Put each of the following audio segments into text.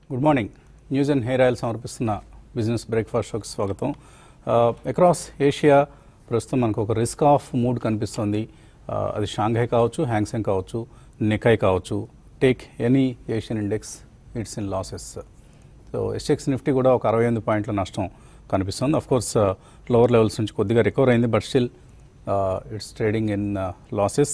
Good morning news and hair oil సమర్పిస్తున్న business breakfast షోకి స్వాగతం అక్రాస్ ఏషియా ప్రస్తుతం మనకు ఒక రిస్క్ ఆఫ్ మూడ్ కనిపిస్తుంది ఆ, అది షాంఘై కావచ్చు హ్యాంగ్సెంగ్ కావచ్చు నికాయ్ కావచ్చు take any Asian index it's in losses so SGX Nifty కూడా ఒక అరవై ఎనిమిది పాయింట్ల నష్టం కనిపిస్తుంది అఫ్ కోర్స్ లోవర్ లెవెల్స్ నుంచి కొద్దిగా రికవర్ అయింది but still it's trading in losses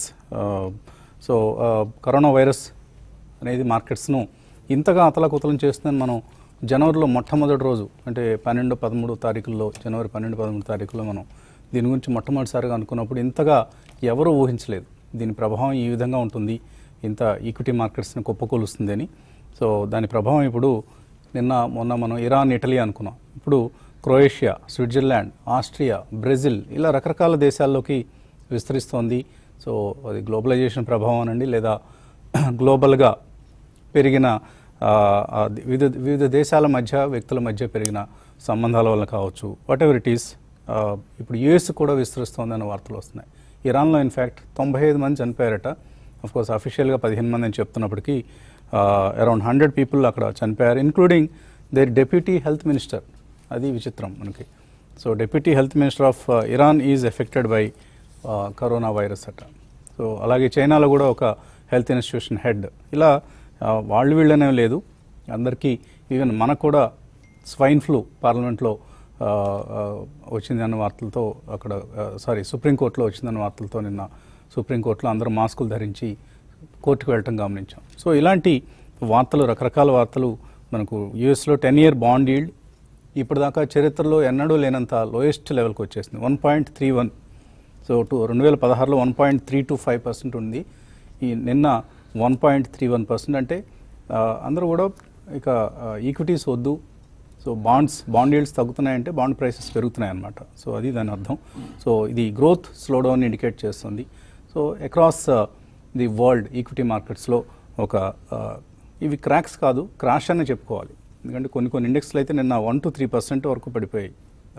so corona virus అనేది మార్కెట్స్ను ఇంతగా అతలకుతలం చేస్తుందని మనం జనవరిలో మొట్టమొదటి రోజు అంటే పన్నెండు పదమూడు తారీఖుల్లో జనవరి పన్నెండు పదమూడు తారీఖుల్లో మనం దీని గురించి మొట్టమొదటిసారిగా అనుకున్నప్పుడు ఇంతగా ఎవరూ ఊహించలేదు దీని ప్రభావం ఈ విధంగా ఉంటుంది ఇంత ఈక్విటీ మార్కెట్స్ని కుప్పకూలుస్తుంది అని సో దాని ప్రభావం ఇప్పుడు నిన్న మొన్న మనం ఇరాన్ ఇటలీ అనుకున్నాం ఇప్పుడు క్రొయేషియా స్విట్జర్లాండ్ ఆస్ట్రియా బ్రెజిల్ ఇలా రకరకాల దేశాల్లోకి విస్తరిస్తోంది సో అది గ్లోబలైజేషన్ ప్రభావం అనండి లేదా గ్లోబల్గా పెరిగిన ఆ, ఆ, వివిధ వివిధ దేశాల మధ్య వ్యక్తుల మధ్య పెరిగిన సంబంధాల వల్ల కావచ్చు వాట్ ఎవర్ ఇట్ ఈస్ ఇప్పుడు యుఎస్ కూడా విస్తరిస్తోందన్న వార్తలు వస్తున్నాయి ఇరాన్లో ఇన్ఫ్యాక్ట్ తొంభై ఐదు మంది చనిపోయారట అఫ్ కోర్స్ అఫీషియల్గా పదిహేను మంది అని చెప్తున్నప్పటికీ అరౌండ్ హండ్రెడ్ పీపుల్ అక్కడ చనిపోయారు including their deputy health minister అది విచిత్రం మనకి so deputy health minister of Iran is affected by corona virus అట సో అలాగే చైనాలో కూడా ఒక హెల్త్ ఇన్స్టిట్యూషన్ హెడ్ ఇలా ఆ, వాళ్ళు వీళ్ళనే లేదు అందరికీ ఈవెన్ మనకు కూడా స్వైన్ ఫ్లూ పార్లమెంట్లో ఆ, ఆ, వచ్చిందన్న వార్తలతో అక్కడ సారీ సుప్రీంకోర్టులో వచ్చిందన్న వార్తలతో నిన్న సుప్రీంకోర్టులో అందరూ మాస్కులు ధరించి కోర్టుకు వెళ్ళటం గమనించాం సో ఇలాంటి వార్తలు రకరకాల వార్తలు మనకు యూఎస్లో టెన్ ఇయర్ బాండ్ ఈల్డ్ ఇప్పటిదాకా చరిత్రలో ఎన్నడూ లేనంత లోయెస్ట్ లెవెల్కి వచ్చేసింది one point three one so two రెండు వేల పదహారులో one point three two five percent ఉంది ఈ నిన్న one point three one percent అంటే ఆ, అందరూ కూడా ఇక ఈక్విటీస్ వద్దు సో బాండ్స్ బాండ్ ఈల్డ్స్ తగ్గుతున్నాయంటే బాండ్ ప్రైసెస్ పెరుగుతున్నాయి అన్నమాట సో అది దాని అర్థం సో ఇది గ్రోత్ స్లో డౌన్ ఇండికేట్ చేస్తుంది so across the world equity మార్కెట్స్లో ఒక ఆ, ఇవి క్రాక్స్ కాదు క్రాష్ అనే చెప్పుకోవాలి ఎందుకంటే కొన్ని కొన్ని ఇండెక్స్లు అయితే నిన్న వన్ టు త్రీ పర్సెంట్ వరకు పడిపోయాయి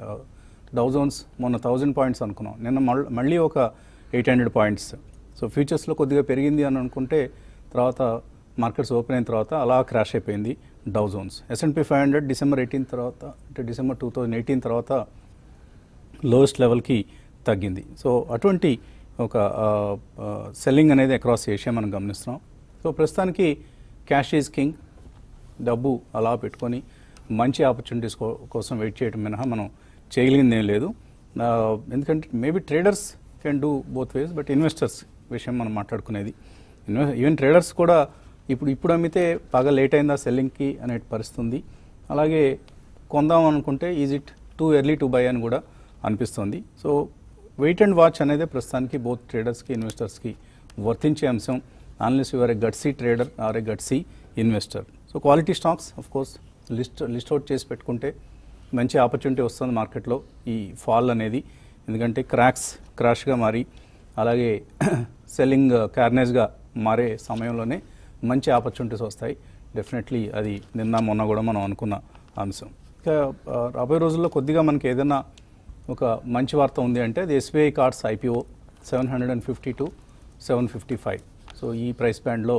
థౌజండ్స్ మొన్న థౌజండ్ పాయింట్స్ అనుకున్నాం నిన్న మళ్ళీ మళ్ళీ ఒక ఎయిట్ హండ్రెడ్ పాయింట్స్ సో ఫ్యూచర్స్లో కొద్దిగా పెరిగింది అని అనుకుంటే తర్వాత మార్కెట్స్ ఓపెన్ అయిన తర్వాత అలా క్రాష్ అయిపోయింది Dow Jones S and P five hundred December eighteen తర్వాత అంటే డిసెంబర్ టూ థౌజండ్ ఎయిటీన్ తర్వాత లోయెస్ట్ లెవెల్కి తగ్గింది సో అటువంటి ఒక సెల్లింగ్ అనేది అక్రాస్ ఏషియా మనం గమనిస్తున్నాం సో ప్రస్తుతానికి క్యాష్ ఈజ్ కింగ్ డబ్బు అలా పెట్టుకొని మంచి ఆపర్చునిటీస్ కోసం వెయిట్ చేయడం మినహా మనం చేయగలిగింది ఏం లేదు ఆ, ఎందుకంటే maybe traders can do both ways but investors విషయం మనం మాట్లాడుకునేది ఇన్వె- ఈవెన్ ట్రేడర్స్ కూడా ఇప్పుడు ఇప్పుడు అమ్మితే బాగా లేట్ అయిందా సెల్లింగ్కి అనే పరిస్థితి ఉంది అలాగే కొందాం అనుకుంటే is it too early to buy అని కూడా అనిపిస్తుంది సో వెయిట్ అండ్ వాచ్ అనేది ప్రస్తుతానికి బోత్ ట్రేడర్స్కి ఇన్వెస్టర్స్కి వర్తించే అంశం unless you're a gutsy trader or a gutsy investor so quality stocks of course list list out చేసి పెట్టుకుంటే మంచి ఆపర్చునిటీ వస్తుంది మార్కెట్లో ఈ ఫాల్ అనేది ఎందుకంటే క్రాక్స్ క్రాష్గా మారి అలాగే సెల్లింగ్ కార్నేజ్గా మారే సమయంలోనే మంచి ఆపర్చునిటీస్ వస్తాయి డెఫినెట్లీ అది నిన్న మొన్న కూడా మనం అనుకున్న అంశం ఇక ఆ, రాబోయే రోజుల్లో కొద్దిగా మనకి ఏదైనా ఒక మంచి వార్త ఉంది అంటే అది SBI cards IPO seven hundred and fifty to seven fifty five so ఈ ప్రైస్ బ్యాండ్లో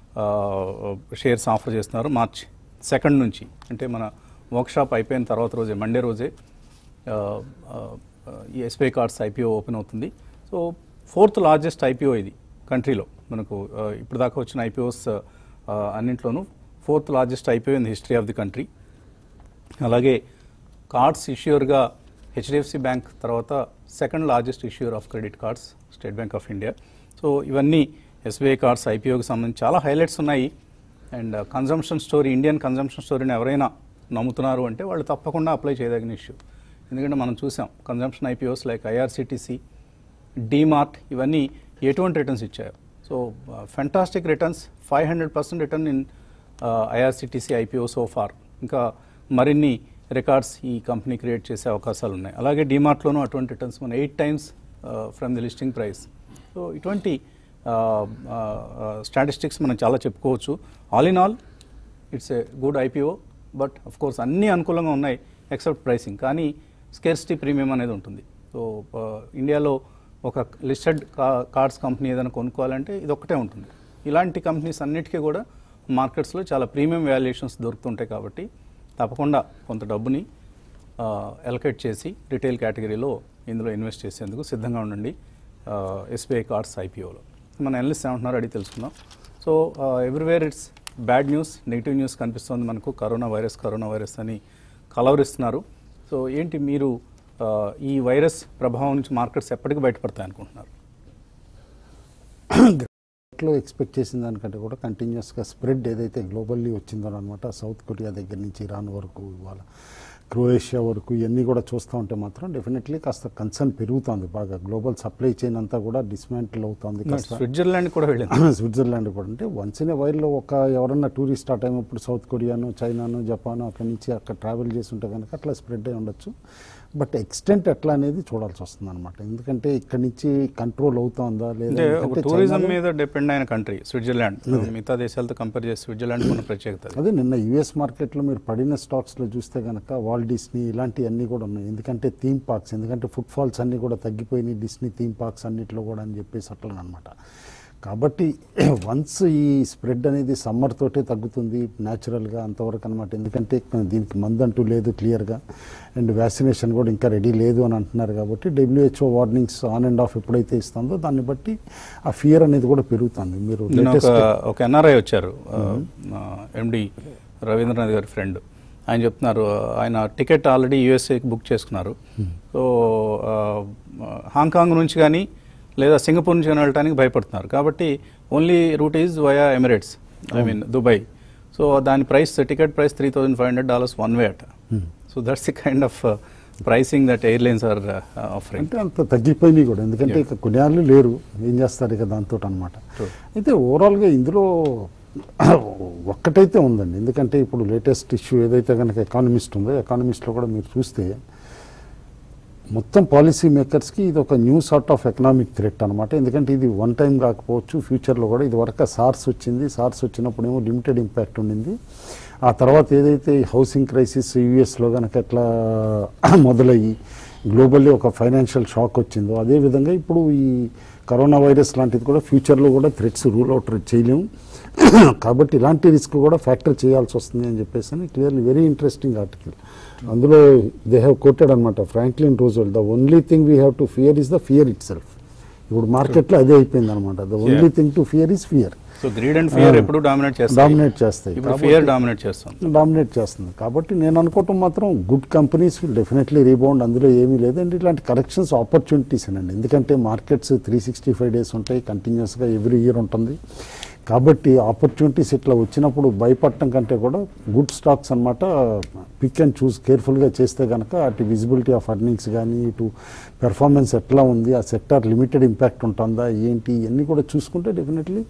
షేర్స్ ఆఫర్ చేస్తున్నారు మార్చ్ సెకండ్ నుంచి అంటే మన వర్క్షాప్ అయిపోయిన తర్వాత రోజే మండే రోజే ఆ, ఆ, ఈ ఎస్బీఐ కార్డ్స్ ఐపీఓ ఓపెన్ అవుతుంది సో ఫోర్త్ లార్జెస్ట్ ఐపీఓ ఇది కంట్రీలో మనకు ఆ, ఇప్పుడు దాకా వచ్చిన ఐపీఓస్ అన్నింట్లోనూ fourth largest IPO in the history of the country అలాగే కార్డ్స్ ఇష్యూర్గా హెచ్డిఎఫ్సి బ్యాంక్ తర్వాత second largest issuer of credit cards State Bank of India so ఇవన్నీ ఎస్బీఐ కార్డ్స్ ఐపీఓకి సంబంధించి చాలా హైలైట్స్ ఉన్నాయి and consumption story Indian consumption స్టోరీని ఎవరైనా నమ్ముతున్నారు అంటే వాళ్ళు తప్పకుండా అప్లై చేయదగిన ఇష్యూ ఎందుకంటే మనం చూసాం consumption IPOs like IRCTC DMart ఇవన్నీ ఎటువంటి రిటర్న్స్ ఇచ్చాయో so fantastic returns five hundred percent return in IRCTC IPO so far ఇంకా మరిన్ని రికార్డ్స్ ఈ కంపెనీ క్రియేట్ చేసే అవకాశాలు ఉన్నాయి అలాగే డీమార్ట్లోనూ అటువంటి రిటర్న్స్ మన eight times from the listing price so ఇటువంటి స్టాటిస్టిక్స్ మనం చాలా చెప్పుకోవచ్చు all in all it's a good IPO but of course అన్నీ అనుకూలంగా ఉన్నాయి ఎక్సెప్ట్ ప్రైసింగ్ కానీ స్కేర్సిటీ ప్రీమియం అనేది ఉంటుంది సో ఇండియాలో ఒక లిస్టెడ్ కార్డ్స్ కంపెనీ ఏదైనా కొనుక్కోవాలంటే ఇది ఒక్కటే ఉంటుంది ఇలాంటి కంపెనీస్ అన్నిటికీ కూడా మార్కెట్స్లో చాలా ప్రీమియం వాల్యుయేషన్స్ దొరుకుతుంటాయి కాబట్టి తప్పకుండా కొంత డబ్బుని ఎలకేట్ చేసి రిటైల్ కేటగిరీలో ఇందులో ఇన్వెస్ట్ చేసేందుకు సిద్ధంగా ఉండండి ఎస్బీఐ కార్డ్స్ ఐపీఓలో మన ఎనలిస్ట్ ఏమంటున్నారో అడిగి తెలుసుకుందాం so everywhere it's bad news negative news కనిపిస్తుంది మనకు కరోనా వైరస్ కరోనా వైరస్ అని కలవరిస్తున్నారు సో ఏంటి మీరు ఆ, ఈ వైరస్ ప్రభావం నుంచి మార్కెట్స్ ఎప్పటికి బయటపడతాయి అనుకుంటున్నారు లో ఎక్స్పెక్ట్ చేసిన దానికంటే కూడా కంటిన్యూస్గా స్ప్రెడ్ ఏదైతే గ్లోబల్లీ వచ్చిందో అనమాట సౌత్ కొరియా దగ్గర నుంచి ఇరాన్ వరకు ఇవాళ క్రొయేషియా వరకు ఇవన్నీ కూడా చూస్తూ ఉంటే మాత్రం డెఫినెట్లీ కాస్త కన్సర్న్ పెరుగుతుంది బాగా గ్లోబల్ సప్లై చైన్ అంతా కూడా డిస్మాంటిల్ అవుతుంది కాస్త స్విట్జర్లాండ్ కూడా వెళ్ళింది స్విట్జర్లాండ్ కూడా అంటే వన్స్ ఇన్ వైల్లో ఒక ఎవరన్నా టూరిస్ట్ ఆ టైం ఇప్పుడు సౌత్ కొరియాను చైనాను జపాను అక్కడి నుంచి అక్కడ ట్రావెల్ చేసి ఉంటే కనుక అట్లా స్ప్రెడ్ అయి ఉండొచ్చు బట్ ఎక్స్టెంట్ ఎట్లా అనేది చూడాల్సి వస్తుంది అనమాట ఎందుకంటే ఇక్కడి నుంచి కంట్రోల్ అవుతుందా లేదా అంటే ఒక ఎందుకంటే టూరిజం చైనాలో- మీద డిపెండ్ అయిన కంట్రీ స్విట్జర్లాండ్ మిగతా దేశాలతో కంపేర్ చేసి స్విట్జర్లాండ్ ఉన్న ప్రత్యేకత అది. అదే నిన్న యుఎస్ మార్కెట్లో మీరు పడిన స్టాక్స్లో చూస్తే కనుక వాల్ డిస్నీ ఇలాంటివన్నీ కూడా ఉన్నాయి ఎందుకంటే థీమ్ పార్క్స్ ఎందుకంటే ఫుట్ ఫాల్స్ అన్నీ కూడా తగ్గిపోయినాయి డిస్నీ థీమ్ పార్క్స్ అన్నిట్లో కూడా అని చెప్పేసి అట్లా అనమాట కాబట్టి వన్స్ ఈ స్ప్రెడ్ అనేది సమ్మర్ తోటే తగ్గుతుంది న్యాచురల్గా అంతవరకు అనమాట ఎందుకంటే దీనికి మందు అంటూ లేదు క్లియర్గా అండ్ వ్యాక్సినేషన్ కూడా ఇంకా రెడీ లేదు అని అంటున్నారు కాబట్టి WHO warnings on and off ఎప్పుడైతే ఇస్తుందో దాన్ని బట్టి ఆ ఫియర్ అనేది కూడా పెరుగుతుంది మీరు నిన్న ఒక latest- ఒక ఎన్ఆర్ఐ వచ్చారు ఎండి రవీంద్రనాథ్ గారి ఫ్రెండ్ ఆయన చెప్తున్నారు ఆయన టికెట్ ఆల్రెడీ యూఎస్ఏకి బుక్ చేసుకున్నారు సో ఆ, హాంకాంగ్ నుంచి కానీ లేదా సింగపూర్ నుంచి కానీ వెళ్ళడానికి భయపడుతున్నారు కాబట్టి only route is via Emirates I mean Dubai so దాని price ticket price three thousand five hundred dollars one way అట so that's the kind of pricing that airlines are offering అంటే అంత తగ్గిపోయినాయి కూడా ఎందుకంటే ఇక కొన్నేళ్ళు లేరు ఏం చేస్తారు ఇక దాంతో అనమాట True. అయితే ఓవరాల్గా ఇందులో ఒక్కటైతే ఉందండి ఎందుకంటే ఇప్పుడు లేటెస్ట్ ఇష్యూ ఏదైతే కనుక ఎకానమిస్ట్ ఉందో ఎకానమిస్ట్లో కూడా మీరు చూస్తే మొత్తం పాలసీ మేకర్స్కి ఇది ఒక new sort of economic threat అనమాట ఎందుకంటే ఇది వన్ టైం కాకపోవచ్చు ఫ్యూచర్లో కూడా ఇది వరకు సార్స్ వచ్చింది సార్స్ వచ్చినప్పుడు ఏమో లిమిటెడ్ ఇంపాక్ట్ ఉండింది ఆ తర్వాత ఏదైతే ఈ హౌసింగ్ క్రైసిస్ యూఎస్లో కనుక ఎట్లా మొదలయ్యి గ్లోబల్లీ ఒక ఫైనాన్షియల్ షాక్ వచ్చిందో అదేవిధంగా ఇప్పుడు ఈ కరోనా వైరస్ లాంటిది కూడా ఫ్యూచర్లో కూడా థ్రెట్స్ రూల్ అవుట్ చేయలేము కాబట్టి ఇలాంటి రిస్క్ కూడా ఫ్యాక్టర్ చేయాల్సి వస్తుంది అని చెప్పేసి అని క్లియర్లీ వెరీ ఇంట్రెస్టింగ్ ఆర్టికల్ అందులో దే హ్యావ్ కోటెడ్ అనమాట Franklin Roosevelt the only thing we have to fear is the fear itself ఇప్పుడు మార్కెట్లో అదే అయిపోయింది అనమాట the only thing to fear is fear so greed and fear ఎప్పుడు dominate చేస్తాయి dominate చేస్తాయి ఇప్పుడు ఫియర్ డామినేట్ చేస్తుంది డామినేట్ చేస్తుంది కాబట్టి నేను అనుకోవటం మాత్రం good companies will definitely rebound అందులో ఏమీ లేదు అండ్ ఇలాంటి కరెక్షన్స్ ఆపర్చునిటీస్ అండి ఎందుకంటే markets three sixty five days ఉంటాయి కంటిన్యూస్గా ఎవ్రీ ఇయర్ ఉంటుంది కాబట్టి ఆపర్చునిటీస్ ఇట్లా వచ్చినప్పుడు భయపడటం కంటే కూడా గుడ్ స్టాక్స్ అనమాట పిక్ అండ్ చూస్ కేర్ఫుల్గా చేస్తే కనుక అటు విజిబిలిటీ ఆఫ్ అర్నింగ్స్ కానీ ఇటు పెర్ఫార్మెన్స్ ఎట్లా ఉంది ఆ సెక్టర్ లిమిటెడ్ ఇంపాక్ట్ ఉంటుందా ఏంటి ఇవన్నీ కూడా చూసుకుంటే definitely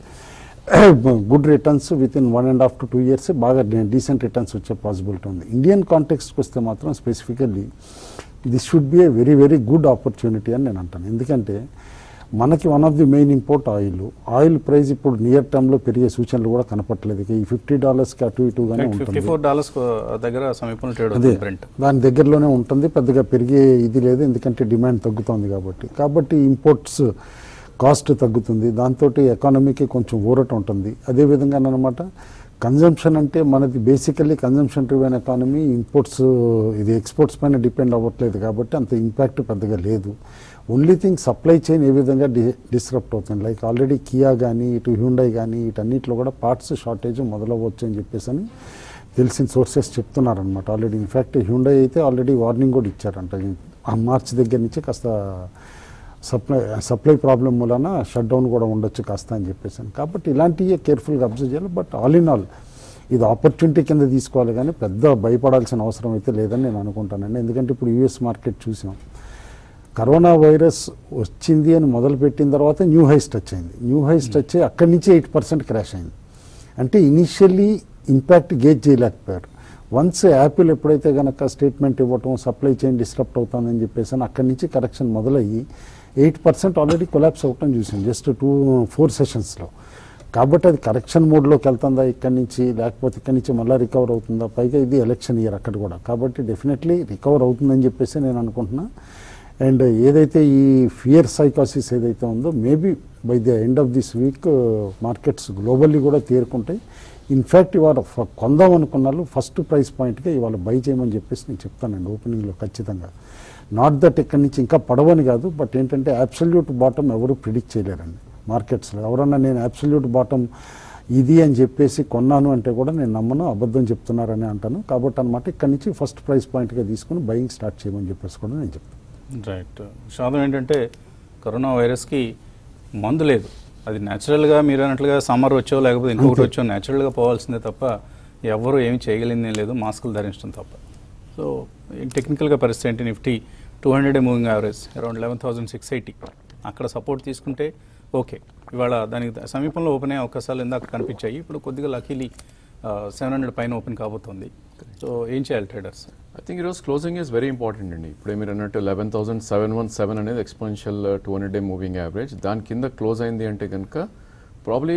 good returns within one and half to two years బాగా డీసెంట్ రిటర్న్స్ వచ్చే పాసిబిలిటీ ఉంది ఇండియన్ కాంటెక్స్కి వస్తే మాత్రం specifically this should be a very very good opportunity అని నేను అంటాను ఎందుకంటే మనకి one of the main import oil oil price ఇప్పుడు నియర్ టర్మ్లో పెరిగే సూచనలు కూడా కనపట్లేదు ఇక ఈ ఫిఫ్టీ డాలర్స్కి అటు ఇటుగానే ఫిఫ్టీ ఉంటుంది ఫోర్ డాలర్స్ దగ్గర సమీపంలో ట్రేడ్ అదే అవుతుంది బ్రెంట్ దాని దగ్గరలోనే ఉంటుంది పెద్దగా పెరిగే ఇది లేదు ఎందుకంటే డిమాండ్ తగ్గుతుంది కాబట్టి కాబట్టి ఇంపోర్ట్స్ కాస్ట్ తగ్గుతుంది దాంతో ఎకానమీకి కొంచెం ఊరట ఉంటుంది అదేవిధంగా అనమాట కన్జంప్షన్ అంటే మనది basically consumption driven economy imports ఇది ఎక్స్పోర్ట్స్ పైన డిపెండ్ అవ్వట్లేదు కాబట్టి అంత ఇంపాక్ట్ పెద్దగా లేదు ఓన్లీ థింగ్ సప్లై చైన్ ఏ విధంగా డి డిస్రప్ట్ అవుతుంది లైక్ ఆల్రెడీ కియా కానీ ఇటు హ్యూండై కానీ వీటన్నిటిలో కూడా పార్ట్స్ షార్టేజ్ మొదలవ్వచ్చు అని చెప్పేసి అని తెలిసిన సోర్సెస్ చెప్తున్నారనమాట ఆల్రెడీ ఇన్ఫ్యాక్ట్ హ్యూండై అయితే ఆల్రెడీ వార్నింగ్ కూడా ఇచ్చారంట ఆ మార్చ్ దగ్గర నుంచి కాస్త సప్లై సప్లై ప్రాబ్లం మూలన షట్ డౌన్ కూడా ఉండొచ్చు కాస్త అని చెప్పేసి కాబట్టి ఇలాంటివే కేర్ఫుల్గా అబ్జర్వ్ చేయాలి బట్ ఆల్ ఇన్ ఆల్ ఇది ఆపర్చునిటీ కింద తీసుకోవాలి కానీ పెద్ద భయపడాల్సిన అవసరం అయితే లేదని నేను అనుకుంటానండి ఎందుకంటే ఇప్పుడు యూఎస్ మార్కెట్ చూసాం కరోనా వైరస్ వచ్చింది అని మొదలుపెట్టిన తర్వాత న్యూ హైస్ టచ్ అయింది న్యూ హైస్ టచ్ అయ్యి అక్కడి నుంచి ఎయిట్ పర్సెంట్ క్రాష్ అయింది అంటే ఇనిషియల్లీ ఇంపాక్ట్ గేజ్ చేయలేకపోయారు వన్స్ యాపిల్ ఎప్పుడైతే కనుక స్టేట్మెంట్ ఇవ్వటం సప్లై చైన్ డిస్టర్బ్ అవుతుందని చెప్పేసి అని అక్కడి నుంచి కరెక్షన్ మొదలయ్యి ఎయిట్ పర్సెంట్ ఆల్రెడీ కొలాప్స్ అవ్వటం చూసాం జస్ట్ టూ ఫోర్ సెషన్స్లో కాబట్టి అది కరెక్షన్ మోడ్లోకి వెళ్తుందా ఇక్కడి నుంచి లేకపోతే ఇక్కడి నుంచి మళ్ళీ రికవర్ అవుతుందా పైగా ఇది ఎలక్షన్ ఇయర్ అక్కడ కూడా కాబట్టి డెఫినెట్లీ రికవర్ అవుతుందని చెప్పేసి నేను అనుకుంటున్నా అండ్ ఏదైతే ఈ ఫియర్ సైకాసిస్ ఏదైతే ఉందో maybe by the end of this week markets globally కూడా తేరుకుంటాయి ఇన్ఫ్యాక్ట్ ఇవాళ ఫ- కొందాం అనుకున్న వాళ్ళు ఫస్ట్ ప్రైస్ పాయింట్గా ఇవాళ బై చేయమని చెప్పేసి నేను చెప్తానండి ఓపెనింగ్లో ఖచ్చితంగా నాట్ దట్ ఇక్కడి నుంచి ఇంకా పడవని కాదు బట్ ఏంటంటే అబ్సల్యూట్ బాటమ్ ఎవరు ప్రిడిక్ట్ చేయలేరండి మార్కెట్స్లో ఎవరన్నా నేను అబ్సల్యూట్ బాటమ్ ఇది అని చెప్పేసి కొన్నాను అంటే కూడా నేను నమ్మను అబద్ధం చెప్తున్నారని అంటాను కాబట్టి అనమాట ఇక్కడి నుంచి ఫస్ట్ ప్రైస్ పాయింట్గా తీసుకుని బయింగ్ స్టార్ట్ చేయమని చెప్పేసి కూడా నేను చెప్తాను రైట్ శాతం ఏంటంటే కరోనా వైరస్కి మందు లేదు అది న్యాచురల్గా మీరు అన్నట్లుగా సమ్మర్ వచ్చో లేకపోతే ఇంకొకటి అంతే. వచ్చో న్యాచురల్గా పోవాల్సిందే తప్ప ఎవరు ఏమి చేయగలిగిందే లేదు మాస్కులు ధరించడం తప్ప సో టెక్నికల్గా పరిస్థితి ఏంటి Nifty two hundred moving average around eleven thousand six eighty అక్కడ సపోర్ట్ తీసుకుంటే ఓకే ఇవాళ దానికి సమీపంలో ఓపెన్ అయ్యే అవకాశాలు ఇందాక కనిపించాయి ఇప్పుడు కొద్దిగా లకీలీ సెవెన్ హండ్రెడ్ పైన ఓపెన్ కాబోతుంది సో ఏం చేయాలి ట్రేడర్స్ ఐ థింక్ ఈరోజు క్లోజింగ్ ఈజ్ వెరీ ఇంపార్టెంట్ అండి ఇప్పుడే మీరు అన్నట్టు eleven thousand seven one seven అనేది exponential two hundred day moving average దాని కింద క్లోజ్ అయింది అంటే కనుక ప్రాబ్లీ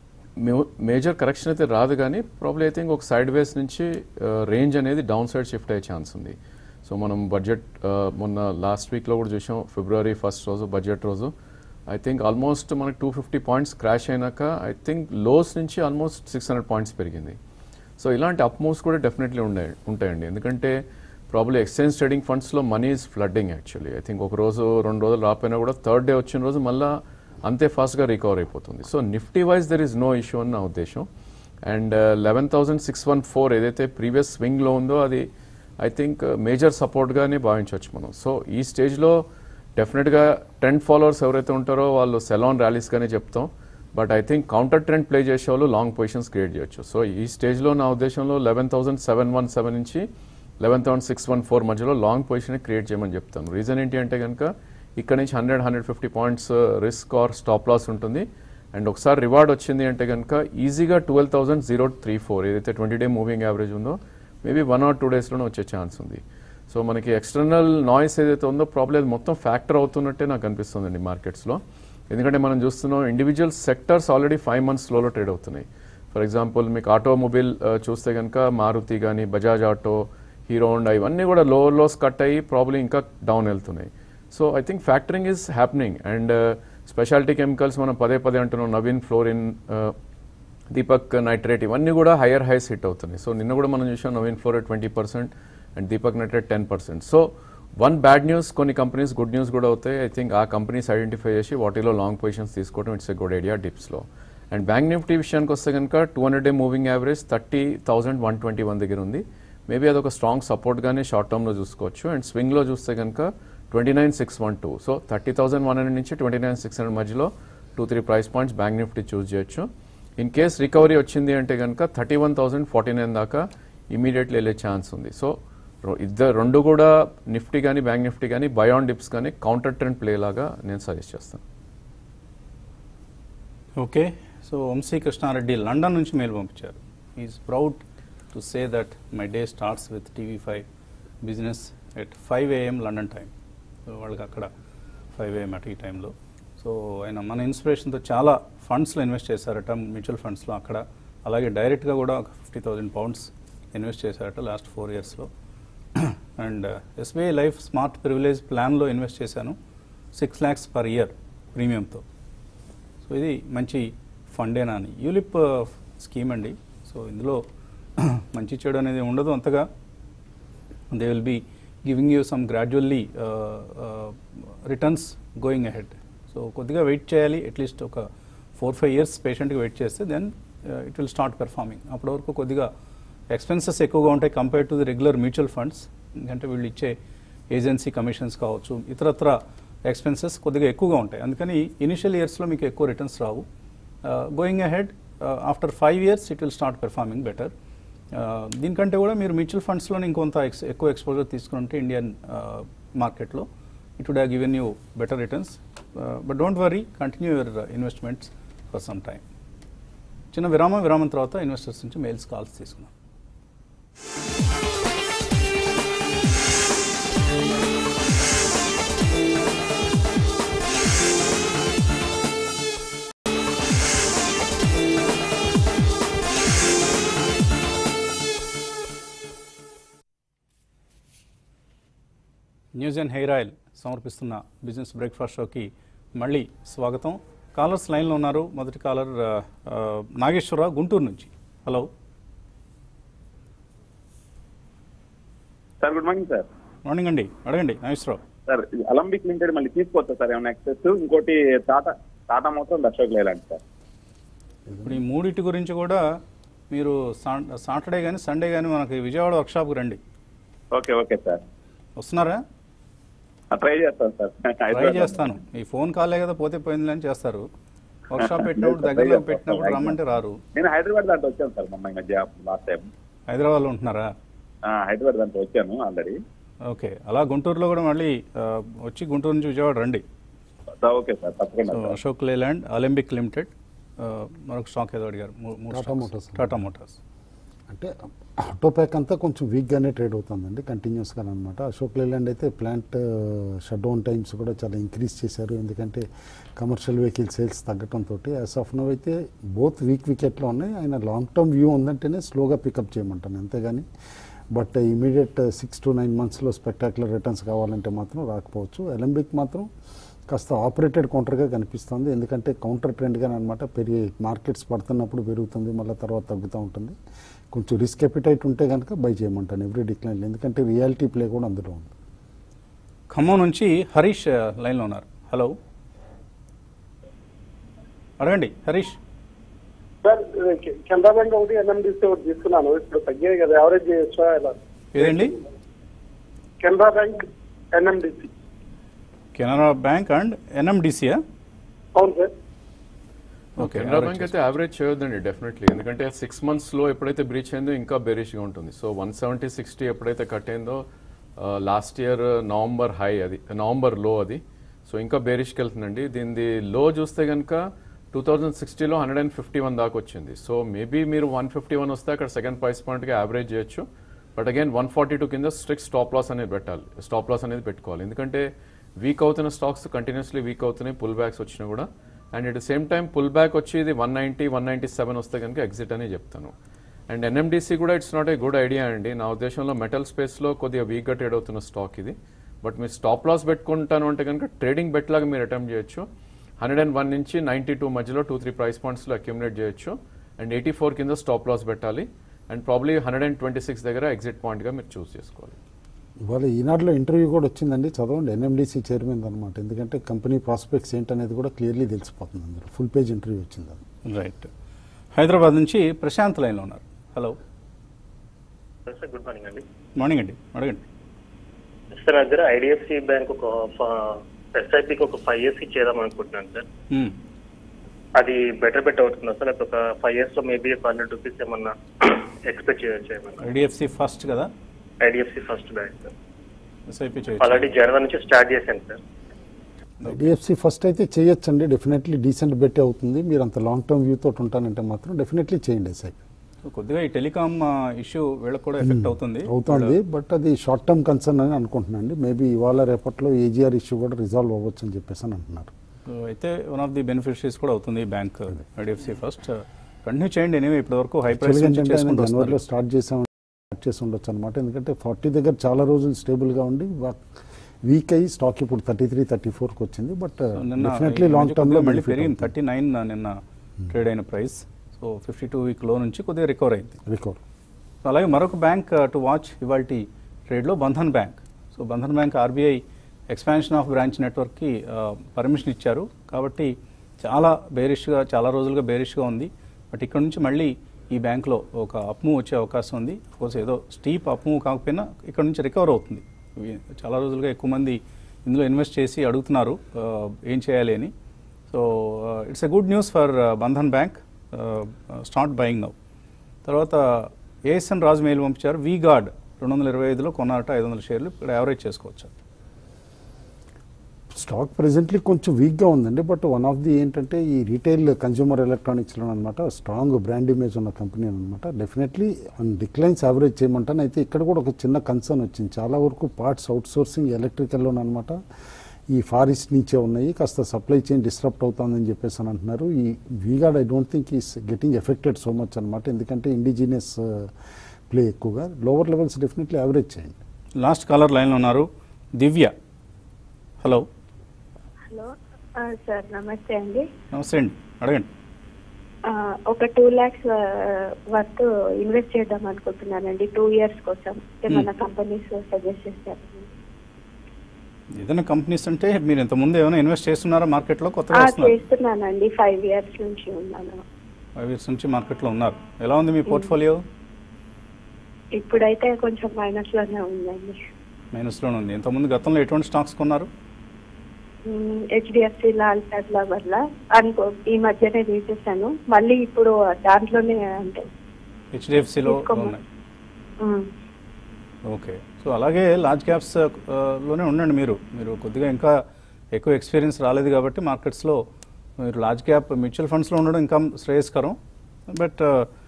మేజర్ కరెక్షన్ అయితే రాదు కానీ ప్రాబ్లీ ఐ థింక్ ఒక సైడ్ వేస్ నుంచి రేంజ్ అనేది డౌన్ సైడ్ షిఫ్ట్ అయ్యే ఛాన్స్ ఉంది సో మనం బడ్జెట్ మొన్న లాస్ట్ వీక్లో కూడా చూసాం ఫిబ్రవరి ఫస్ట్ రోజు బడ్జెట్ రోజు ఐ థింక్ ఆల్మోస్ట్ మనకి టూ ఫిఫ్టీ పాయింట్స్ క్రాష్ అయినాక ఐ థింక్ లోస్ నుంచి ఆల్మోస్ట్ సిక్స్ హండ్రెడ్ పాయింట్స్ పెరిగింది సో ఇలాంటి అప్ మూవ్స్ కూడా డెఫినెట్లీ ఉండే ఉంటాయండి ఎందుకంటే ప్రాబ్లీ ఎక్స్చేంజ్ ట్రేడింగ్ ఫండ్స్లో money is flooding actually I think ఒక రోజు రెండు రోజులు రాపోయినా కూడా థర్డ్ డే వచ్చిన రోజు మళ్ళీ అంతే ఫాస్ట్గా రికవర్ అయిపోతుంది so Nifty wise there is no issue అని నా ఉద్దేశం and eleven thousand six one four ఏదైతే ప్రీవియస్ స్వింగ్లో ఉందో అది ఐ థింక్ మేజర్ సపోర్ట్గానే భావించవచ్చు మనం సో ఈ స్టేజ్లో డెఫినెట్గా ట్రెండ్ ఫాలోవర్స్ ఎవరైతే ఉంటారో వాళ్ళు సెలాన్ ర్యాలీస్గానే చెప్తాం but I think counter trend play చేసే వాళ్ళు లాంగ్ పొజిషన్స్ క్రియేట్ చేయొచ్చు సో ఈ స్టేజ్లో నా ఉద్దేశంలో eleven thousand seven one seven నుంచి eleven thousand six one four మధ్యలో లాంగ్ పొజిషన్ క్రియేట్ చేయమని చెప్తాను రీజన్ ఏంటి అంటే కనుక ఇక్కడ నుంచి hundred hundred fifty points risk or stop loss ఉంటుంది అండ్ ఒకసారి రివార్డ్ వచ్చింది అంటే కనుక ఈజీగా twelve thousand zero three four ఏదైతే ట్వంటీ డే మూవింగ్ యావరేజ్ ఉందో మేబీ వన్ ఆర్ టూ డేస్లోనే వచ్చే ఛాన్స్ ఉంది సో మనకి ఎక్స్టర్నల్ నాయిస్ ఏదైతే ఉందో ప్రాబ్లం మొత్తం ఫ్యాక్టర్ అవుతున్నట్టే నాకు అనిపిస్తుందండి మార్కెట్స్లో ఎందుకంటే మనం చూస్తున్నాం individual sectors already five months స్లోలో ట్రేడ్ అవుతున్నాయి ఫర్ ఎగ్జాంపుల్ మీకు ఆటోమొబైల్ చూస్తే కనుక మారుతి కానీ బజాజ్ ఆటో హీరో హోండా ఇవన్నీ కూడా లో లోస్ కట్ అయ్యి ప్రాబ్లం ఇంకా డౌన్ వెళ్తున్నాయి so I think factoring is happening and speciality chemicals మనం పదే పదే అంటున్నాం నవీన్ ఫ్లోరిన్ దీపక్ నైట్రేట్ ఇవన్నీ కూడా హయ్యర్ హైస్ హిట్ అవుతున్నాయి సో నిన్న కూడా మనం చూసాం Navin fluoride twenty percent and Deepak nitrate ten percent so one bad news కొన్ని కంపెనీస్ గుడ్ న్యూస్ కూడా అవుతాయి ఐ థింక్ ఆ కంపెనీస్ ఐడెంటిఫై చేసి వాటిలో లాంగ్ పొజిషన్స్ తీసుకోవడం ఇట్స్ ఎ గుడ్ ఐడియా డిప్స్లో అండ్ బ్యాంక్ నిఫ్టీ విషయానికి వస్తే కనుక two hundred day moving average thirty thousand one twenty one దగ్గర ఉంది మేబీ అదొక స్ట్రాంగ్ సపోర్ట్గానే షార్ట్ టర్మ్లో చూసుకోవచ్చు అండ్ స్వింగ్లో చూస్తే కనుక twenty nine six one two so thirty thousand one hundred నుంచి ట్వంటీ నైన్ సిక్స్ హండ్రెడ్ మధ్యలో two three price points bank Nifty చూస్ చేయొచ్చు ఇన్ కేస్ రికవరీ వచ్చింది అంటే కనుక thirty one thousand forty nine దాకా ఇమీడియట్లీ వెళ్ళే ఛాన్స్ ఉంది సో రొ- ఇద్దరు రెండు కూడా నిఫ్టీ కానీ బ్యాంక్ నిఫ్టీ కానీ బయాన్ డిప్స్ కానీ కౌంటర్ ట్రెండ్ ప్లే లాగా నేను సజెస్ట్ చేస్తాను okay so Vamsi Krishna Reddy London నుంచి మెయిల్ పంపించారు is proud to say that my day starts with TV five business at five AM London time so వాళ్ళకి అక్కడ ఫైవ్ ఏఎం అట్ ఈ టైంలో సో ఆయన మన ఇన్స్పిరేషన్తో చాలా ఫండ్స్లో ఇన్వెస్ట్ చేశారట మ్యూచువల్ ఫండ్స్లో అక్కడ అలాగే డైరెక్ట్గా కూడా ఒక ఫిఫ్టీ థౌజండ్ పౌండ్స్ ఇన్వెస్ట్ చేశారట లాస్ట్ ఫోర్ ఇయర్స్లో and SBI life smart privilege ప్లాన్లో ఇన్వెస్ట్ చేశాను సిక్స్ ల్యాక్స్ పర్ ఇయర్ ప్రీమియంతో సో ఇది మంచి ఫండేనా అని యూలిప్ స్కీమ్ అండి సో ఇందులో మంచి చెడు అనేది ఉండదు అంతగా they will be giving you some gradually returns going ahead so కొద్దిగా వెయిట్ చేయాలి అట్లీస్ట్ ఒక ఫోర్ ఫైవ్ ఇయర్స్ పేషెంట్గా వెయిట్ చేస్తే then it will start performing అప్పటి వరకు కొద్దిగా ఎక్స్పెన్సెస్ ఎక్కువగా ఉంటాయి compare to the regular mutual funds ఎందుకంటే వీళ్ళు ఇచ్చే ఏజెన్సీ కమిషన్స్ కావచ్చు ఇతరత్ర ఎక్స్పెన్సెస్ కొద్దిగా ఎక్కువగా ఉంటాయి అందుకని ఇనిషియల్ ఇయర్స్లో మీకు ఎక్కువ రిటర్న్స్ రావు going ahead after five years it will start performing better దీనికంటే కూడా మీరు మ్యూచువల్ ఫండ్స్లోనే ఇంకొంత ఎక్స్ ఎక్కువ ఎక్స్పోజర్ తీసుకుంటే ఇండియన్ మార్కెట్లో it would have given you better returns but don't worry continue your investments for some time చిన్న విరామం విరామం తర్వాత ఇన్వెస్టర్స్ నుంచి మెయిల్స్ కాల్స్ తీసుకున్నాం న్యూస్ అండ్ హెయిర్ ఆయిల్ సమర్పిస్తున్న బిజినెస్ బ్రేక్ఫాస్ట్ షోకి మళ్ళీ స్వాగతం కాలర్స్ లైన్లో ఉన్నారు మొదటి కాలర్ ఆ, ఆ, నాగేశ్వరరావు గుంటూరు నుంచి hello sir good morning sir morning అండి అడగండి నాగేశ్వరరావు సార్ ఇది అలంబిక్ లిమిటెడ్ మళ్ళీ తీసుకోవచ్చా సార్ ఏమైనా ఎక్సెస్ ఇంకోటి టాటా టాటా మొత్తం అశోక్ లేలాంటి సార్ ఇప్పుడు ఈ మూడింటి గురించి కూడా మీరు సా- సాటర్డే కానీ సండే కానీ మనకి విజయవాడ వర్క్షాప్కి రండి ఓకే ఓకే సార్ వస్తున్నారా ట్రై చేస్తాను సార్ ట్రై చేస్తాను ఈ ఫోన్ కాలే కదా పోతే పోయింది అని చేస్తారు వర్క్షాప్ పెట్టినప్పుడు దగ్గరలో పెట్టినప్పుడు రమ్మంటే రారు నేను హైదరాబాద్ దాంట్లో వచ్చాను సార్ మొన్న ఈ మధ్య లాస్ట్ టైం హైదరాబాద్లో ఉంటున్నారా హైదరాబాద్ దాంట్లో వచ్చాను ఆల్రెడీ ఓకే అలా గుంటూరులో కూడా మళ్ళీ ఆ, వచ్చి గుంటూరు నుంచి విజయవాడ రండి ఓకే సార్ తప్పకుండా సో సార్ అశోక్ లేలాండ్ అలింపిక్ లిమిటెడ్ ఆ, మరొక స్టాక్ ఏదో అడిగారు మూ- మూడు Tata stocks. Motors. Tata motors అంటే ఆటో ప్యాక్ అంతా కొంచెం వీక్గానే ట్రేడ్ అవుతుందండి కంటిన్యూస్గా అనమాట అశోక్ లేలాండ్ అయితే ప్లాంట్ షట్ డౌన్ టైమ్స్ కూడా చాలా ఇంక్రీజ్ చేశారు ఎందుకంటే కమర్షియల్ వెహికల్ సేల్స్ తగ్గడంతో యాజ్ ఆఫ్ నో అయితే బోత్ వీక్ వికెట్లో ఉన్నాయి ఆయన లాంగ్ టర్మ్ వ్యూ ఉందంటేనే స్లోగా పికప్ చేయమంటాను అంతేగాని but immediate six to nine మంత్స్లో స్పెక్టాక్యులర్ రిటర్న్స్ కావాలంటే మాత్రం రాకపోవచ్చు ఎలంబిక్ మాత్రం కాస్త ఆపరేటెడ్ కౌంటర్గా కనిపిస్తుంది ఎందుకంటే కౌంటర్ ట్రెండ్గా అనమాట పెరిగి మార్కెట్స్ పడుతున్నప్పుడు పెరుగుతుంది మళ్ళీ తర్వాత తగ్గుతూ ఉంటుంది కొంచెం రిస్క్ ఎపిటైట్ ఉంటే కనుక బై చేయమంటాను ఎవ్రీ డిక్లైన్ ఎందుకంటే రియాలిటీ ప్లే కూడా అందులో ఉంది ఖమ్మం నుంచి హరీష్ ఆ, లైన్లో ఉన్నారు హలో అడగండి హరీష్ సార్ కె- కెనరా బ్యాంక్ ఒకటి ఎన్ఎండిసి ఒకటి తీసుకున్నాను ఇప్పుడు తగ్గాయి కదా యావరేజ్ చేయొచ్చా ఎలా ఏదండి Canara bank NMDC Canara bank and ఎన్ఎండిసియా అవును సార్ ఓకే కెనరా బ్యాంక్ అయితే యావరేజ్ చేయొద్దండి డెఫినెట్లీ ఎందుకంటే సిక్స్ మంత్స్ లో ఎప్పుడైతే బ్రీచ్ అయిందో ఇంకా bearish గా ఉంటుంది సో వన్ సెవెంటీ సిక్స్టీ ఎప్పుడైతే కట్ అయిందో లాస్ట్ ఇయర్ నవంబర్ హై అది నవంబర్ లో అది సో ఇంకా బేరిష్కి వెళ్తుందండి దీనిది లో చూస్తే కనుక టూ థౌజండ్ సిక్స్టీలో హండ్రెడ్ అండ్ ఫిఫ్టీ వన్ దాకా వచ్చింది సో మేబీ మీరు వన్ ఫిఫ్టీ వన్ వస్తే అక్కడ సెకండ్ ప్రైస్ పాయింట్గా యావరేజ్ చేయొచ్చు but again one forty two కింద స్ట్రిక్ట్ స్టాప్ లాస్ అనేది పెట్టాలి స్టాప్ లాస్ అనేది పెట్టుకోవాలి ఎందుకంటే వీక్ అవుతున్న స్టాక్స్ కంటిన్యూస్లీ వీక్ అవుతున్నాయి పుల్ బ్యాక్స్ వచ్చినా కూడా and at same time pull back వచ్చి ఇది one ninety one ninety seven వస్తే కనుక ఎగ్జిట్ అని చెప్తాను అండ్ ఎన్ఎండిసి కూడా it's not a good idea అండి నా ఉద్దేశంలో మెటల్ స్పేస్లో కొద్దిగా వీక్గా ట్రేడ్ అవుతున్న స్టాక్ ఇది బట్ మీరు స్టాప్ లాస్ పెట్టుకుంటాను అంటే కనుక ట్రేడింగ్ బెట్ లాగా మీరు అటెంప్ట్ చేయొచ్చు హండ్రెడ్ అండ్ వన్ నుంచి నైంటీ టూ మధ్యలో టూ త్రీ ప్రైస్ పాయింట్స్లో అక్యుములేట్ చేయొచ్చు అండ్ ఎయిటీ ఫోర్ కింద స్టాప్ లాస్ పెట్టాలి and probably hundred and twenty six దగ్గర ఎగ్జిట్ పాయింట్గా మీరు చూస్ చేసుకోవాలి ఇవాళ ఈనాడులో ఇంటర్వ్యూ కూడా వచ్చిందండి చదవండి ఎన్ఎండిసి చైర్మన్ అనమాట ఎందుకంటే కంపెనీ ప్రాస్పెక్ట్స్ ఏంటనేది కూడా క్లియర్లీ తెలిసిపోతుంది అందులో ఫుల్ పేజ్ ఇంటర్వ్యూ వచ్చింది అది రైట్ హైదరాబాద్ నుంచి ప్రశాంత్ లైన్లో ఉన్నారు హలో సార్ గుడ్ మార్నింగ్ అండి మార్నింగ్ అండి అడగండి సార్ నా దగ్గర ఐడిఎఫ్సి బ్యాంక్ ఒక ఎస్ఐపికి ఒక ఫైవ్ ఇయర్స్ ఇచ్చేద్దాం అనుకుంటున్నాను సార్ మ్మ్. అది బెటర్ బెటర్ అవుతుందా సార్ లేకపోతే ఒక ఫైవ్ ఇయర్స్ లో మేబీ ఒక హండ్రెడ్ రూపీస్ ఏమన్నా ఎక్స్పెక్ట్ చేయొచ్చు ఏమన్నా ఐడిఎఫ్సి ఫస్ట్ కదా IDFC first bank sir SIP చేయొచ్చు ఆల్రెడీ జనవరి నుంచి స్టార్ట్ చేశాను సార్ ఐడిఎఫ్సి ఫస్ట్ అయితే చేయొచ్చండి డెఫినెట్లీ డీసెంట్ బెట్టే అవుతుంది మీరు అంత లాంగ్ టర్మ్ వ్యూ తోటి ఉంటానంటే మాత్రం డెఫినెట్లీ చేయండి ఎస్ఐపి సో కొద్దిగా ఈ టెలికామ్ ఇష్యూ వీళ్ళకి కూడా ఎఫెక్ట్ అవుతుంది అవుతుంది బట్ అది షార్ట్ టర్మ్ కన్సర్న్ అని అనుకుంటున్నాను అండి మేబీ ఇవాళ రేపట్లో ఏజీఆర్ ఇష్యూ కూడా రిజాల్వ్ అవ్వచ్చు అని చెప్పేసి అని అంటున్నారు సో అయితే వన్ ఆఫ్ ది బెనిఫిషరీస్ కూడా అవుతుంది బ్యాంక్ ఐడిఎఫ్సి ఫస్ట్ కంటిన్యూ చేయండి ఎనివే ఇప్పటి వరకు హై ప్రైస్ యాక్చువల్గా నుంచి ఏంటంటే ఆయన చేసుకుంటూ జనవరిలో వస్తున్నారు. స్టార్ట్ చేసాం స్టార్ట్ చేసి ఉండొచ్చు అనమాట ఎందుకంటే ఫార్టీ దగ్గర చాలా రోజులు స్టేబుల్గా ఉండి వీక్ అయ్యి స్టాక్ ఇప్పుడు థర్టీ త్రీ థర్టీ ఫోర్కి వచ్చింది బట్ సో నిన్న డెఫినెట్లీ ఈ లాంగ్ మధ్య టర్మ్లో కొద్దిగా మళ్ళీ పెరిగింది థర్టీ నైన్ నిన్న ట్రేడ్ అయిన price so fifty two week లో నుంచి కొద్దిగా రికవర్ అయింది రికవర్ సో అలాగే మరొక బ్యాంక్ టు వాచ్ ఇవాళ ట్రేడ్లో Bandhan bank so Bandhan bank RBI expansion of branch నెట్వర్క్కి పర్మిషన్ ఇచ్చారు కాబట్టి చాలా బేరిష్గా చాలా రోజులుగా బేరిష్గా ఉంది బట్ ఇక్కడ నుంచి మళ్ళీ ఈ బ్యాంక్లో ఒక అప్మూవ్ వచ్చే అవకాశం ఉంది కోర్స్ ఏదో స్టీప్ అప్మూవ్ కాకపోయినా ఇక్కడ నుంచి రికవర్ అవుతుంది ఇవి చాలా రోజులుగా ఎక్కువ మంది ఇందులో ఇన్వెస్ట్ చేసి అడుగుతున్నారు ఆ, ఏం చేయాలి అని so it's a good news for Bandhan bank start buying now తర్వాత ఏఎస్ఎన్ రాజు మెయిల్ పంపించారు వి గార్డ్ రెండు వందల ఇరవై ఐదులో కొన్నారట ఐదు వందల షేర్లు ఇక్కడ యావరేజ్ చేసుకోవచ్చు స్టాక్ ప్రెసెంట్లీ కొంచెం వీక్గా ఉందండి బట్ వన్ ఆఫ్ ది ఏంటంటే ఈ రీటైల్ కన్జ్యూమర్ ఎలక్ట్రానిక్స్లో అనమాట స్ట్రాంగ్ బ్రాండ్ ఇమేజ్ ఉన్న కంపెనీ అనమాట డెఫినెట్లీ ఆన్ డిక్లైన్స్ యావరేజ్ చేయమంటాను అయితే ఇక్కడ కూడా ఒక చిన్న కన్సర్న్ వచ్చింది చాలా వరకు పార్ట్స్ అవుట్ సోర్సింగ్ ఎలక్ట్రికల్లోనమాట ఈ ఫార్ ఈస్ట్ నుంచే ఉన్నాయి కాస్త సప్లై చైన్ డిస్టర్బ్ అవుతుందని చెప్పేసి అని అంటున్నారు ఈ V guard I don't think is getting affected so much అనమాట ఎందుకంటే ఇండిజినియస్ ప్లే ఎక్కువగా లోవర్ లెవెల్స్ డెఫినెట్లీ యావరేజ్ చేయండి లాస్ట్ కాలర్ లైన్లో ఉన్నారు దివ్య హలో హలో ఆ, సార్ నమస్తే అండి నమస్తే అండి అడగండి ఆ, ఒక టూ ల్యాక్స్ వర్త్ ఇన్వెస్ట్ చేద్దాం అనుకుంటున్నానండి టూ ఇయర్స్ కోసం ఏమైనా కంపెనీస్ సజెస్ట్ చేస్తారు ఏదైనా కంపెనీస్ అంటే మీరు ఇంతకుముందు ఏమైనా ఇన్వెస్ట్ చేస్తున్నారా మార్కెట్లో కొత్తగా ఆ, వస్తున్నారు చేస్తున్నానండి ఫైవ్ ఇయర్స్ నుంచి ఉన్నాను ఫైవ్ ఇయర్స్ నుంచి మార్కెట్లో ఉన్నారు ఎలా ఉంది మీ పోర్ట్ఫోలియో ఇప్పుడైతే కొంచెం మైనస్ లోనే ఉందండి మైనస్లోనే ఉంది ఇంతకుముందు గతంలో ఎటువంటి స్టాక్స్ కొన్నారు హెచ్డిఎఫ్సి లాల్ పేట్ల వల్ల అనుకో ఈ మధ్యనే తీసేసాను మళ్ళీ ఇప్పుడు దాంట్లోనే అంటే హెచ్డిఎఫ్సిలో తీసుకోమా- ఉన్నాయి ఉమ్, ఓకే సో అలాగే లార్జ్ క్యాప్స్ ఆ, లోనే ఉండండి మీరు మీరు కొద్దిగా ఇంకా ఎక్కువ ఎక్స్పీరియన్స్ రాలేదు కాబట్టి మార్కెట్స్లో మీరు లార్జ్ క్యాప్ మ్యూచువల్ ఫండ్స్లో ఉండడం ఇంకా శ్రేయస్కరం బట్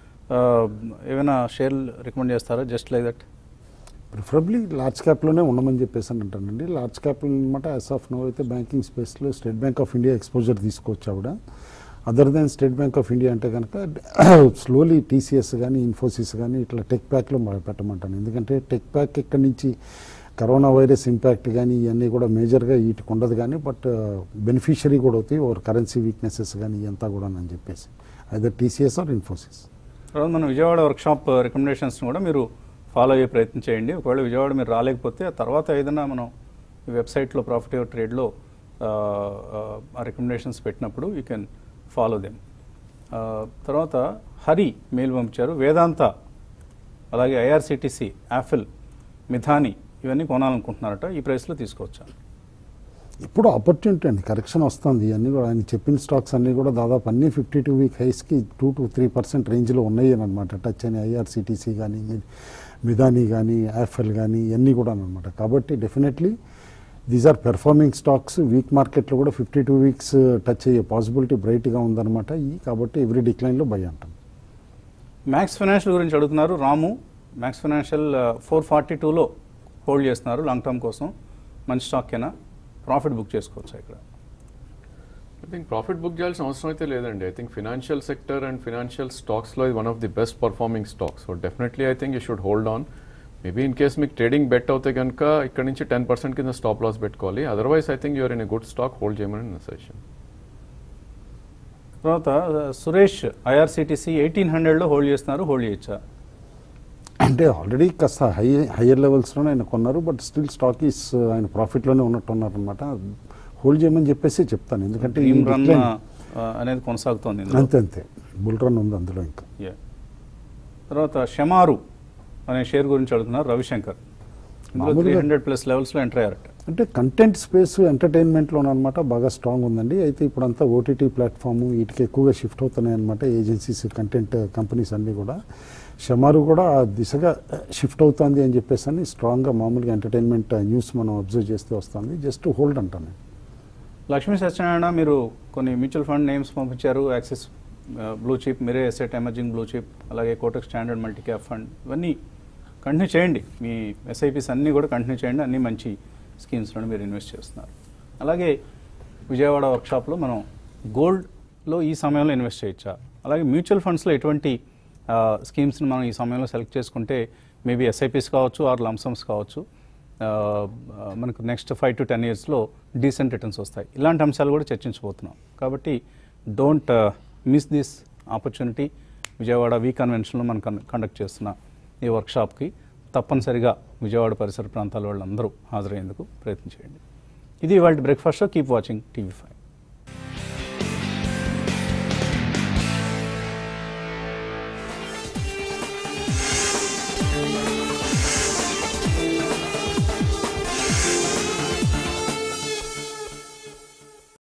ఏమైనా షేర్లు రికమెండ్ చేస్తారా just like that preferably large క్యాప్లోనే ఉండమని చెప్పేసి అని అంటానండి లార్జ్ క్యాప్లో అనమాట యాజ్ ఆఫ్ నో అయితే బ్యాంకింగ్ స్పేస్లో State Bank of India exposure తీసుకోవచ్చు ఆవిడ other than State Bank of India అంటే కనుక స్లోలీ టీసీఎస్ కానీ ఇన్ఫోసిస్ కానీ ఇట్లా టెక్ ప్యాక్లో పెట్టమంటాను ఎందుకంటే టెక్ ప్యాక్ ఇక్కడి నుంచి కరోనా వైరస్ ఇంపాక్ట్ కానీ ఇవన్నీ కూడా మేజర్గా వీటికి ఉండదు కానీ బట్ బెనిఫిషరీ కూడా అవుతాయి ఓర్ కరెన్సీ వీక్నెసెస్ కానీ ఇదంతా కూడా అని చెప్పేసి అదర్ టీసీఎస్ ఆర్ ఇన్ఫోసిస్ తర్వాత మన విజయవాడ వర్క్షాప్ రికమెండేషన్స్ కూడా మీరు ఫాలో అయ్యే ప్రయత్నం చేయండి ఒకవేళ విజయవాడ మీరు రాలేకపోతే ఆ తర్వాత ఏదైనా మనం ఈ వెబ్సైట్లో ప్రాఫిట్ యువర్ ట్రేడ్లో ఆ రికమెండేషన్స్ పెట్టినప్పుడు యూ కెన్ ఫాలో దెమ్ తర్వాత హరి మెయిల్ పంపించారు వేదాంత అలాగే ఐఆర్సిటిసి యాపిల్ మిథాని ఇవన్నీ కొనాలనుకుంటున్నారట ఈ ప్రైస్లో తీసుకోవచ్చా ఇప్పుడు ఆపర్చునిటీ అండి కరెక్షన్ వస్తుంది అన్నీ కూడా ఆయన చెప్పిన స్టాక్స్ అన్నీ కూడా దాదాపు అన్ని ఫిఫ్టీ టూ వీక్ హైస్కి టూ టు త్రీ పర్సెంట్ రేంజ్లో ఉన్నాయి అని అనమాట టచ్ అని ఐఆర్సిటీసీ కానీ మిదాని కానీ యాఫెల్ కానీ ఇవన్నీ కూడా అనమాట కాబట్టి definitely these are performing stocks weak మార్కెట్లో కూడా ఫిఫ్టీ టూ వీక్స్ టచ్ అయ్యే పాసిబిలిటీ బ్రైట్గా ఉందన్నమాట ఈ కాబట్టి ఎవ్రీ డిక్లైన్లో బై అంటాం మ్యాక్స్ ఫైనాన్షియల్ గురించి అడుగుతున్నారు Ramu Max Financial four forty టూలో హోల్డ్ చేస్తున్నారు లాంగ్ టర్మ్ కోసం మంచి స్టాక్ అయినా ప్రాఫిట్ బుక్ చేసుకోవచ్చు ఇక్కడ ఐ థింక్ ప్రాఫిట్ బుక్ చేయాల్సిన అవసరం అయితే లేదండి I think financial sector and financial స్టాక్స్లో ఇది one of the best performing stocks so definitely I think you should hold on maybe in case మీకు ట్రేడింగ్ బెట్ అవుతే కనుక ఇక్కడ నుంచి టెన్ పర్సెంట్ కింద స్టాప్ లాస్ పెట్టుకోవాలి otherwise I think you're in a good stock hold చేయమని నా suggestion తర్వాత సురేష్ ఐఆర్సిటీసీ ఎయిటీన్ హండ్రెడ్లో హోల్డ్ చేస్తున్నారు హోల్డ్ చేయొచ్చా అంటే ఆల్రెడీ కాస్త హై హయ్యర్ లెవెల్స్లోనే ఆయన కొన్నారు బట్ స్టిల్ స్టాక్ ఈస్ ఆయన ప్రాఫిట్లోనే ఉన్నట్టు ఉన్నారనమాట హోల్డ్ చేయమని చెప్పేసి చెప్తాను ఎందుకంటే ఈ డ్రీమ్ రన్ decline- అనేది కొనసాగుతోంది ఇందులో. అంతే అంతే బుల్ రన్ ఉంది అందులో ఇంకా Yeah. తర్వాత షమారు అనే షేర్ గురించి అడుగుతున్నారు రవిశంకర్ ఇందులో త్రీ మామూలుగా- హండ్రెడ్ ప్లస్ లెవెల్స్లో ఎంటర్ అయ్యారట అంటే కంటెంట్ స్పేస్ ఎంటర్టైన్మెంట్లో అనమాట బాగా స్ట్రాంగ్ ఉందండి అయితే ఇప్పుడంతా ఓటీటీ ప్లాట్ఫామ్ వీటికి ఎక్కువగా షిఫ్ట్ అవుతున్నాయి అనమాట ఏజెన్సీస్ కంటెంట్ కంపెనీస్ అన్నీ కూడా షమారు కూడా ఆ దిశగా షిఫ్ట్ అవుతుంది అని చెప్పేసి అని స్ట్రాంగ్గా మామూలుగా ఎంటర్టైన్మెంట్ న్యూస్ మనం అబ్జర్వ్ చేస్తే వస్తుంది జస్ట్ హోల్డ్ అంటాను లక్ష్మీ సత్యనారాయణ మీరు కొన్ని మ్యూచువల్ ఫండ్ నేమ్స్ పంపించారు Axis blue chip Mirae asset emerging blue chip అలాగే Kotak standard multi cap fund ఇవన్నీ కంటిన్యూ చేయండి మీ ఎస్ఐపిస్ అన్నీ కూడా కంటిన్యూ చేయండి అన్నీ మంచి స్కీమ్స్లో మీరు ఇన్వెస్ట్ చేస్తున్నారు అలాగే విజయవాడ వర్క్షాప్లో మనం గోల్డ్లో ఈ సమయంలో ఇన్వెస్ట్ చేయొచ్చా అలాగే మ్యూచువల్ ఫండ్స్లో ఎటువంటి స్కీమ్స్ని మనం ఈ సమయంలో సెలెక్ట్ చేసుకుంటే మేబీ ఎస్ఐపిస్ కావచ్చు ఆర్ లంసమ్స్ కావచ్చు ఆ, ఆ, మనకు నెక్స్ట్ ఫైవ్ టు టెన్ ఇయర్స్లో డీసెంట్ రిటర్న్స్ వస్తాయి ఇలాంటి అంశాలు కూడా చర్చించబోతున్నాం కాబట్టి don't miss this opportunity Vijayawada V కన్వెన్షన్లో మనం కండక్ట్ చేస్తున్న ఈ వర్క్షాప్కి తప్పనిసరిగా విజయవాడ పరిసర ప్రాంతాల వాళ్ళందరూ హాజరయ్యేందుకు ప్రయత్నం చేయండి ఇది ఇవాళ breakfast keep watching TV five